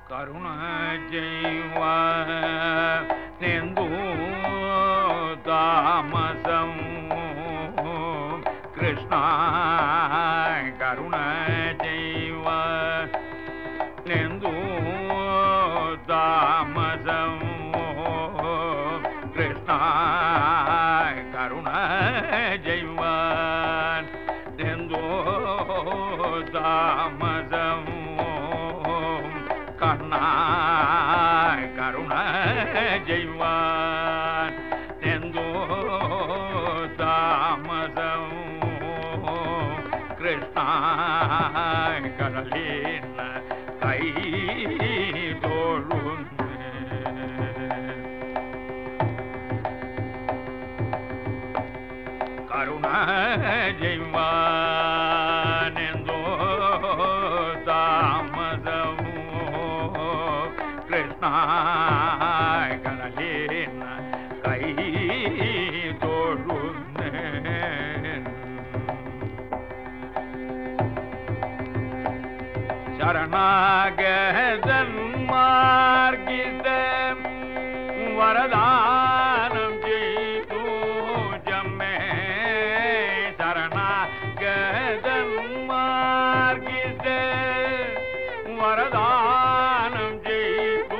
కరుణ జైవ నెందు తామసం కృష్ణ కరుణ జైవ నెందు తామసం కృష్ణ కరుణ జైవ నెందు తామసం கண்ணா கருண ஜெய்வான் எந்தோ தாமதம் கிருஷ்ணா கடலின் கை தோழும் கருண ஜெய்வான் எந்தோ தாமதம் கிருஷ்ணா கடலின் கை தோழும் சரணாகதன் மார்கித வரதானம் செய்து ஜம்மே சரணாகதன் மார்கித வரதானம் செய்து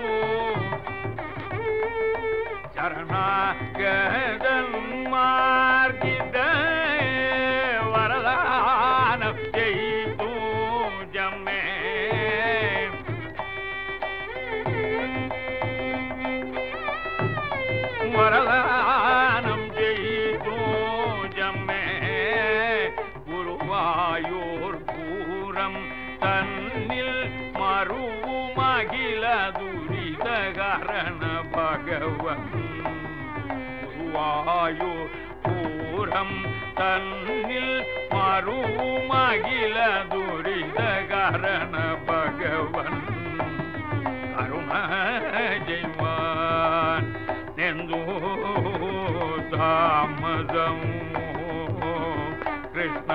சரணாகதன் மார்கித வரதானம் செய்து ஜம்மே வரதானம் செய்து ஜம்மே குருவாயூர் பூரம் தன்னில் மருவுமகில துரிதகரண பகவன் குருவாயூர் பூரம் தன்னில் மருவுமகில துரிதகரண பகவன் கருண ஜெய்வான் நெந்தோ தாமதம் கிருஷ்ண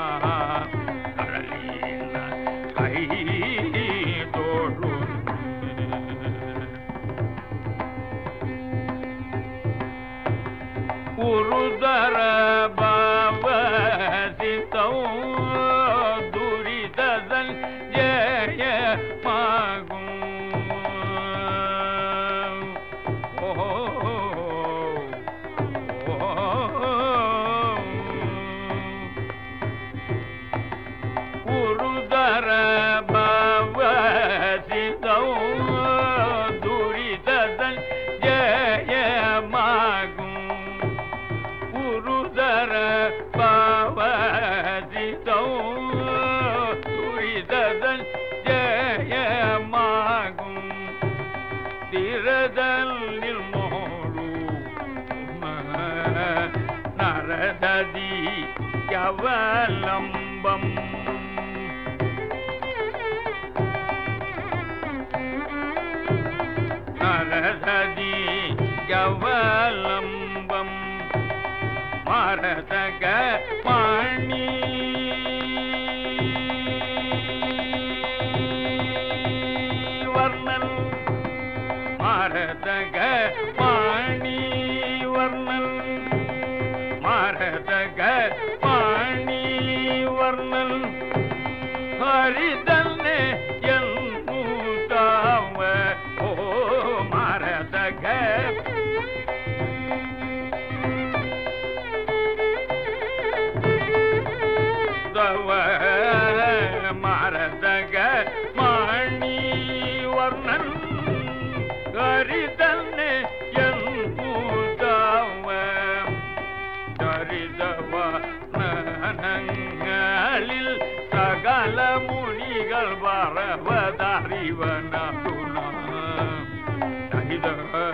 கடலின் கை தோழும் உருதர பாவ சித்தம் துரிததன் ஜெய மாகும் ஓ உருதர பவ சிதம் துரிததன் ஜெயமாகும் உருதர பவ சிதம் துரிததன் ஜெயமாகும் திரதலில் மோடு நரததி யவலம்பம் நரததி யவலம்பம் மரதக பாணி வர்ணன் மரதக பாணி வர்ணன் மரதக பாணி வர்ணன் ஹரிதன்னே என் மூத்தாவ ஓ மரதக தவ மரதக மாணி வர்ணன் ஹரிதன்னே என் மூத்தாவ தரிதவ நனங்களில் சகல முனிகள் வரவதறிவனதுனா தரித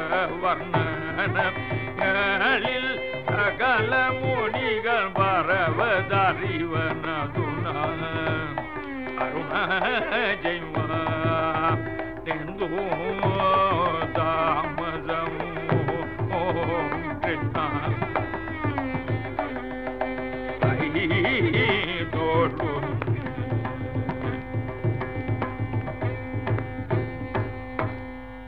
வர்ணனங்களில் சகல முனிகள் வரவதறிவனதுனா அருண ஜெய்வா தெந்தோ